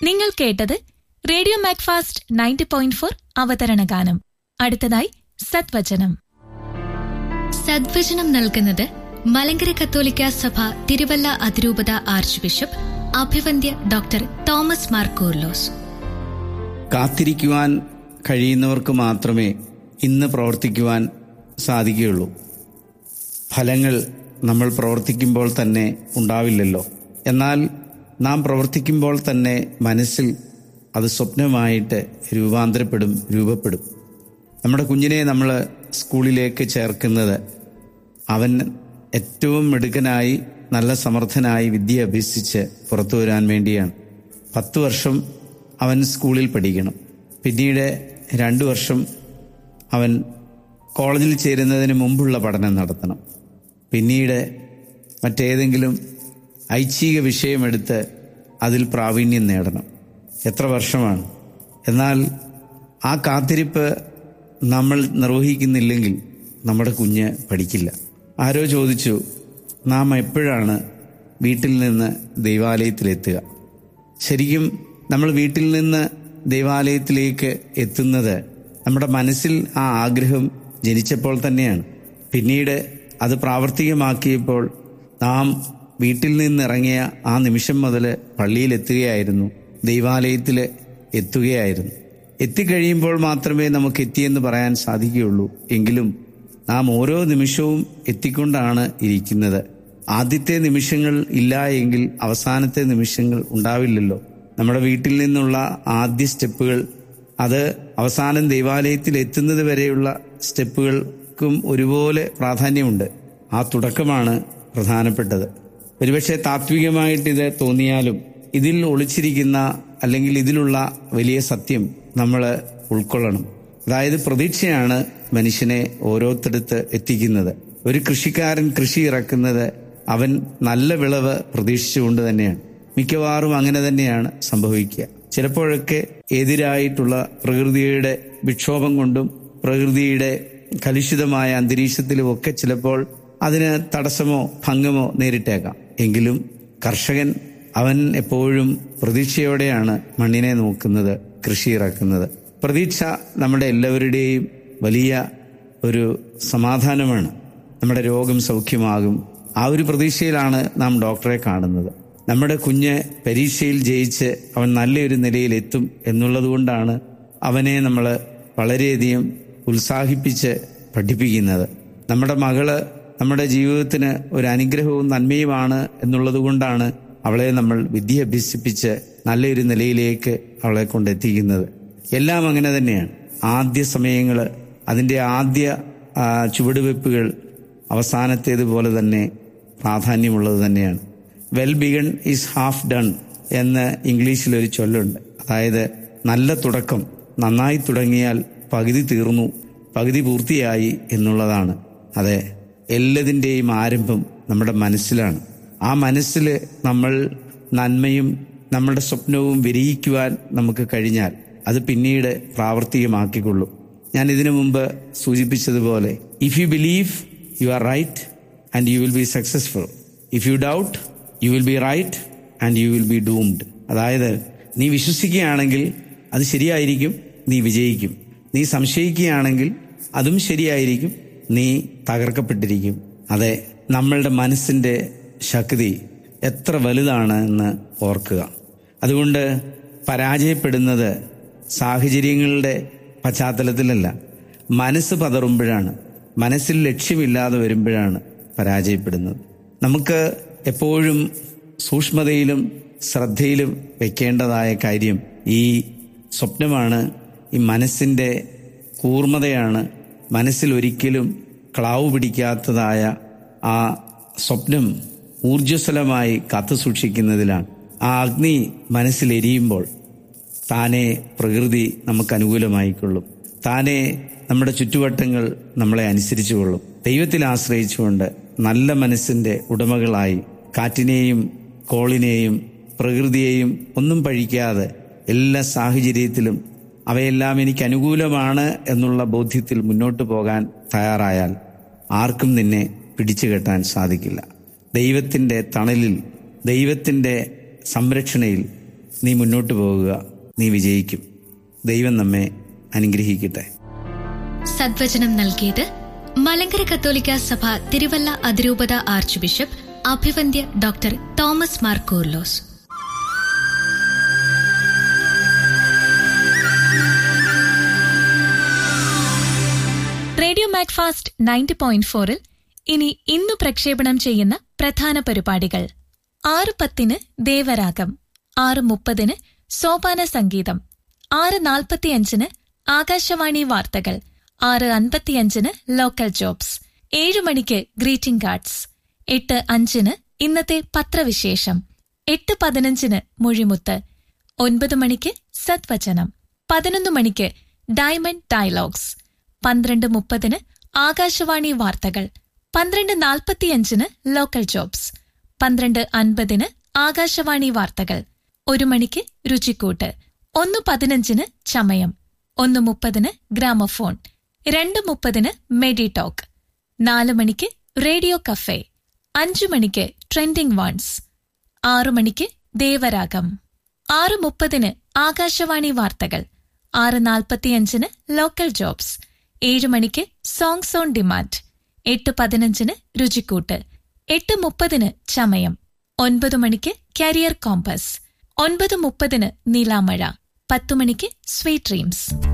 നിങ്ങൾ കേട്ടത് radio Macfast ninety point four അവതരണ ഗാനം അടുത്തതായി സദ്വചനം സദ്വചനം നൽകുന്നത് മലങ്കര കത്തോലിക്ക സഭ തിരുവല്ല അതിരൂപത ആർച്ച് ബിഷപ്പ് അഭിവന്ദ്യ ഡോക്ടർ തോമസ് മാർ കൂർലോസ് കാത്തിരിക്കുവാൻ കഴിയുന്നവർക്ക് മാത്രമേ ഇന്ന് പ്രവർത്തിക്കുവാൻ സാധിക്കുകയുള്ളൂ ഫലങ്ങൾ നമ്മൾ പ്രവർത്തിക്കുമ്പോൾ തന്നെ ഉണ്ടാവില്ലല്ലോ എന്നാൽ നാം പ്രവർത്തിക്കുമ്പോൾ തന്നെ മനസ്സിൽ അത് സ്വപ്നമായിട്ട് രൂപാന്തരപ്പെടും രൂപപ്പെടും നമ്മുടെ കുഞ്ഞിനെ നമ്മൾ സ്കൂളിലേക്ക് ചേർക്കുന്നത് അവൻ ഏറ്റവും മിടുക്കനായി നല്ല സമർത്ഥനായി വിദ്യ അഭ്യസിച്ച് പുറത്തു വരാൻ വേണ്ടിയാണ് പത്ത് വർഷം അവൻ സ്കൂളിൽ പഠിക്കണം പിന്നീട് രണ്ട് വർഷം അവൻ കോളേജിൽ ചേരുന്നതിന് മുമ്പുള്ള പഠനം നടത്തണം പിന്നീട് മറ്റേതെങ്കിലും ഐച്ഛിക വിഷയമെടുത്ത് അതിൽ പ്രാവീണ്യം നേടണം എത്ര വർഷമാണ് എന്നാൽ ആ കാത്തിരിപ്പ് നമ്മൾ നിർവഹിക്കുന്നില്ലെങ്കിൽ നമ്മുടെ കുഞ്ഞ് പഠിക്കില്ല ആരോ ചോദിച്ചു നാം എപ്പോഴാണ് വീട്ടിൽ നിന്ന് ദൈവാലയത്തിലെത്തുക ശരിക്കും നമ്മൾ വീട്ടിൽ നിന്ന് ദൈവാലയത്തിലേക്ക് എത്തുന്നത് നമ്മുടെ മനസ്സിൽ ആ ആഗ്രഹം ജനിച്ചപ്പോൾ തന്നെയാണ് പിന്നീട് അത് പ്രാവർത്തികമാക്കിയപ്പോൾ നാം വീട്ടിൽ നിന്നിറങ്ങിയ ആ നിമിഷം മുതൽ പള്ളിയിലെത്തുകയായിരുന്നു ദൈവാലയത്തിൽ എത്തുകയായിരുന്നു എത്തിക്കഴിയുമ്പോൾ മാത്രമേ നമുക്ക് എത്തിയെന്ന് പറയാൻ സാധിക്കുകയുള്ളൂ എങ്കിലും നാം ഓരോ നിമിഷവും എത്തിക്കൊണ്ടാണ് ഇരിക്കുന്നത് ആദ്യത്തെ നിമിഷങ്ങൾ ഇല്ല എങ്കിൽ അവസാനത്തെ നിമിഷങ്ങൾ ഉണ്ടാവില്ലല്ലോ നമ്മുടെ വീട്ടിൽ നിന്നുള്ള ആദ്യ സ്റ്റെപ്പുകൾ അത് അവസാനം ദൈവാലയത്തിൽ എത്തുന്നത് വരെയുള്ള സ്റ്റെപ്പുകൾക്കും ഒരുപോലെ പ്രാധാന്യമുണ്ട് ആ തുടക്കമാണ് പ്രധാനപ്പെട്ടത് ഒരുപക്ഷെ താത്വികമായിട്ട് ഇത് തോന്നിയാലും ഇതിൽ ഒളിച്ചിരിക്കുന്ന അല്ലെങ്കിൽ ഇതിലുള്ള വലിയ സത്യം നമ്മൾ ഉൾക്കൊള്ളണം അതായത് പ്രതീക്ഷയാണ് മനുഷ്യനെ ഓരോരുത്തടുത്ത് എത്തിക്കുന്നത് ഒരു കൃഷിക്കാരൻ കൃഷി ഇറക്കുന്നത് അവൻ നല്ല വിളവ് പ്രതീക്ഷിച്ചുകൊണ്ട് തന്നെയാണ് മിക്കവാറും അങ്ങനെ തന്നെയാണ് സംഭവിക്കുക ചിലപ്പോഴൊക്കെ എതിരായിട്ടുള്ള പ്രകൃതിയുടെ വിക്ഷോഭം കൊണ്ടും പ്രകൃതിയുടെ കലുഷിതമായ അന്തരീക്ഷത്തിലും ഒക്കെ ചിലപ്പോൾ അതിന് തടസ്സമോ ഭംഗമോ നേരിട്ടേക്കാം എങ്കിലും കർഷകൻ അവൻ എപ്പോഴും പ്രതീക്ഷയോടെയാണ് മണ്ണിനെ നോക്കുന്നത് കൃഷി ഇറക്കുന്നത് പ്രതീക്ഷ നമ്മുടെ എല്ലാവരുടെയും വലിയ ഒരു സമാധാനമാണ് നമ്മുടെ രോഗം സൗഖ്യമാകും ആ ഒരു പ്രതീക്ഷയിലാണ് നാം ഡോക്ടറെ കാണുന്നത് നമ്മുടെ കുഞ്ഞ് പരീക്ഷയിൽ ജയിച്ച് അവൻ നല്ലൊരു നിലയിലെത്തും എന്നുള്ളത് കൊണ്ടാണ് അവനെ നമ്മൾ വളരെയധികം ഉത്സാഹിപ്പിച്ച് പഠിപ്പിക്കുന്നത് നമ്മുടെ മകള് നമ്മുടെ ജീവിതത്തിന് ഒരു അനുഗ്രഹവും നന്മയുമാണ് എന്നുള്ളത് കൊണ്ടാണ് അവളെ നമ്മൾ വിദ്യ അഭ്യസിപ്പിച്ച് നല്ലൊരു നിലയിലേക്ക് അവളെ കൊണ്ടെത്തിക്കുന്നത് എല്ലാം അങ്ങനെ തന്നെയാണ് ആദ്യ സമയങ്ങൾ അതിൻ്റെ ആദ്യ ആ, ചുവടുവെപ്പുകൾ അവസാനത്തേതുപോലെ തന്നെ പ്രാധാന്യമുള്ളത് തന്നെയാണ് well begun is half done എന്ന് ഇംഗ്ലീഷിൽ ഒരു ചൊല്ലുണ്ട് അതായത് നല്ല തുടക്കം നന്നായി തുടങ്ങിയാൽ പകുതി തീർന്നു പകുതി പൂർത്തിയായി എന്നുള്ളതാണ് അതെ എല്ലാതിൻ്റെയും ആരംഭം നമ്മുടെ മനസ്സിലാണ് ആ മനസ്സിൽ നമ്മൾ നന്മയും നമ്മുടെ സ്വപ്നവും വിരയിക്കുവാൻ നമുക്ക് കഴിഞ്ഞാൽ അത് പിന്നീട് പ്രാവർത്തികമാക്കിക്കൊള്ളും ഞാൻ ഇതിനു മുമ്പ് സൂചിപ്പിച്ചതുപോലെ if you believe you are right and you will be successful if you doubt you will be right and you will be doomed അതായത് നീ വിശ്വസിക്കുകയാണെങ്കിൽ അത് ശരിയായിരിക്കും നീ വിജയിക്കും നീ സംശയിക്കുകയാണെങ്കിൽ അതും ശരിയായിരിക്കും നീ തകർക്കപ്പെട്ടിരിക്കും അതെ നമ്മളുടെ മനസ്സിന്റെ ശക്തി എത്ര വലുതാണ് എന്ന് ഓർക്കുക അതുകൊണ്ട് പരാജയപ്പെടുന്നത് സാഹചര്യങ്ങളുടെ പശ്ചാത്തലത്തിലല്ല മനസ്സ് പതറുമ്പോഴാണ് മനസ്സിൽ ലക്ഷ്യമില്ലാതെ വരുമ്പോഴാണ് പരാജയപ്പെടുന്നത് നമുക്ക് എപ്പോഴും സൂക്ഷ്മതയിലും ശ്രദ്ധയിലും വെക്കേണ്ടതായ കാര്യം ഈ സ്വപ്നമാണ് ഈ മനസ്സിൻ്റെ കൂർമ്മതയാണ് മനസ്സിൽ ഒരിക്കലും ക്ലാവ് പിടിക്കാത്തതായ ആ സ്വപ്നം ഊർജ്ജസ്വലമായി കാത്തു സൂക്ഷിക്കുന്നതിലാണ് ആ അഗ്നി മനസ്സിൽ എരിയുമ്പോൾ താനെ പ്രകൃതി നമുക്ക് അനുകൂലമായിക്കൊള്ളും താനെ നമ്മുടെ ചുറ്റുവട്ടങ്ങൾ നമ്മളെ അനുസരിച്ചു കൊള്ളും ദൈവത്തിൽ ആശ്രയിച്ചുകൊണ്ട് നല്ല മനസ്സിന്റെ ഉടമകളായി കാറ്റിനെയും കോളിനെയും പ്രകൃതിയെയും ഒന്നും പഴിക്കാതെ എല്ലാ സാഹചര്യത്തിലും അവയെല്ലാം എനിക്ക് അനുകൂലമാണ് എന്നുള്ള ബോധ്യത്തിൽ മുന്നോട്ട് പോകാൻ തയ്യാറായാൽ ആർക്കും നിന്നെ പിടിച്ചു കെട്ടാൻ സാധിക്കില്ല ദൈവത്തിൻ്റെ തണലിൽ ദൈവത്തിൻ്റെ സംരക്ഷണയിൽ നീ മുന്നോട്ട് പോകുക നീ വിജയിക്കും ദൈവം നമ്മെ അനുഗ്രഹിക്കട്ടെ സദ്വചനം നൽകിയത് മലങ്കര കത്തോലിക്ക സഭ തിരുവല്ല അതിരൂപത ആർച്ച് ബിഷപ്പ് അഭിവന്ദ്യ doctor Thomas Mar Koorilos radio Macfast ninety point ഫോറിൽ ഇനി ഇന്നു പ്രക്ഷേപണം ചെയ്യുന്ന പ്രധാന പരിപാടികൾ ആറ് പത്തിന് ദേവരാഗം ആറ് മുപ്പതിന് സോപാന സംഗീതം ആറ് നാൽപ്പത്തിയഞ്ചിന് ആകാശവാണി വാർത്തകൾ ആറ് അൻപത്തിയഞ്ചിന് ലോക്കൽ ജോബ്സ് ഏഴു മണിക്ക് ഗ്രീറ്റിംഗ് കാർഡ്സ് എട്ട് അഞ്ചിന് ഇന്നത്തെ പത്രവിശേഷം എട്ട് പതിനഞ്ചിന് മൊഴിമുത്ത് ഒൻപത് മണിക്ക് സത്വചനം പതിനൊന്ന് മണിക്ക് ഡയമണ്ട് ഡയലോഗ്സ് പന്ത്രണ്ട് മുപ്പതിന് ആകാശവാണി വാർത്തകൾ പന്ത്രണ്ട് നാൽപ്പത്തിയഞ്ചിന് ലോക്കൽ ജോബ്സ് പന്ത്രണ്ട് അൻപതിന് ആകാശവാണി വാർത്തകൾ ഒരു മണിക്ക് രുചിക്കൂട്ട് ഒന്ന് പതിനഞ്ചിന് ചമയം ഒന്ന് മുപ്പതിന് ഗ്രാമഫോൺ രണ്ട് മുപ്പതിന് മെഡി ടോക്ക് നാല് മണിക്ക് റേഡിയോ കഫേ അഞ്ചു മണിക്ക് ട്രെൻഡിംഗ് വൺസ് ആറു മണിക്ക് ദേവരാഗം ആറ് മുപ്പതിന് ആകാശവാണി വാർത്തകൾ ആറ് നാൽപ്പത്തിയഞ്ചിന് ലോക്കൽ ജോബ്സ് ഏഴ് മണിക്ക് സോങ്സ് ഓൺ ഡിമാൻഡ് എട്ട് പതിനഞ്ചിന് രുചിക്കൂട്ട് എട്ട് മുപ്പതിന് ചമയം ഒൻപത് മണിക്ക് കരിയർ കോമ്പസ് ഒൻപത് മുപ്പതിന് നീലാമഴ പത്തു മണിക്ക് സ്വീറ്റ് ഡ്രീംസ്